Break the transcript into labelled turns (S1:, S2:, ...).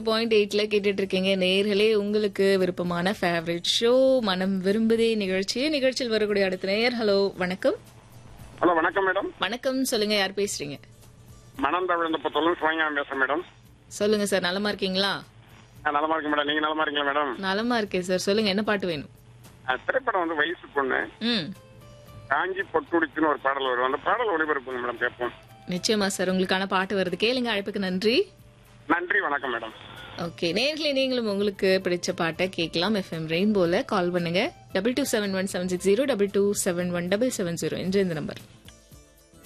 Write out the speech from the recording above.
S1: point எயிட்ல கேட்டுட்டு இருக்கீங்க நேர்களே உங்களுக்கு விருப்பமான ஃபேவரட் ஷோ மனம் விரும்புதே நிகழ்ச்சி நிகழ்ச்சியில் வரக்கூடிய அடுத்த நேயர் ஹலோ வணக்கம்
S2: ஹலோ வணக்கம் மேடம்
S1: வணக்கம் சொல்லுங்க யார் பேசுறீங்க
S2: மணந்த விழுந்த புத்தலும் சுவாங்க பேசுறேன் மேடம்
S1: சொல்லுங்க சார் நலமா இருக்கீங்களா
S2: நான் நலமா இருக்கேன் மேடம் நீங்க நலமா இருக்கீங்களா மேடம்
S1: நலமா இருக்கேன் சார் சொல்லுங்க என்ன பாட்டு வேணும்
S2: அஹ், திரைப்படம் வந்து வயசு பொண்ணு
S1: ம்
S2: காஞ்சி பொட்டுடிச்சுன்னு ஒரு பாடல் வரும் அந்த பாடல் ஒளிபரப்புங்க மேடம் கேட்போம்
S1: நிச்சயமா சார் உங்களுக்கான பாட்டு வருது கேளுங்க அழைப்புக்கு நன்றி
S2: நன்றி வணக்கம் மேடம்
S1: ஓகே நேர்களே நீங்களும் உங்களுக்கு பிடிச்ச பாட்டை கேட்கலாம் எஃப்எம் ரெயின்போல கால் பண்ணுங்க double two seven one seven six zero double two seven one double seven zero என்ற இந்த நம்பர்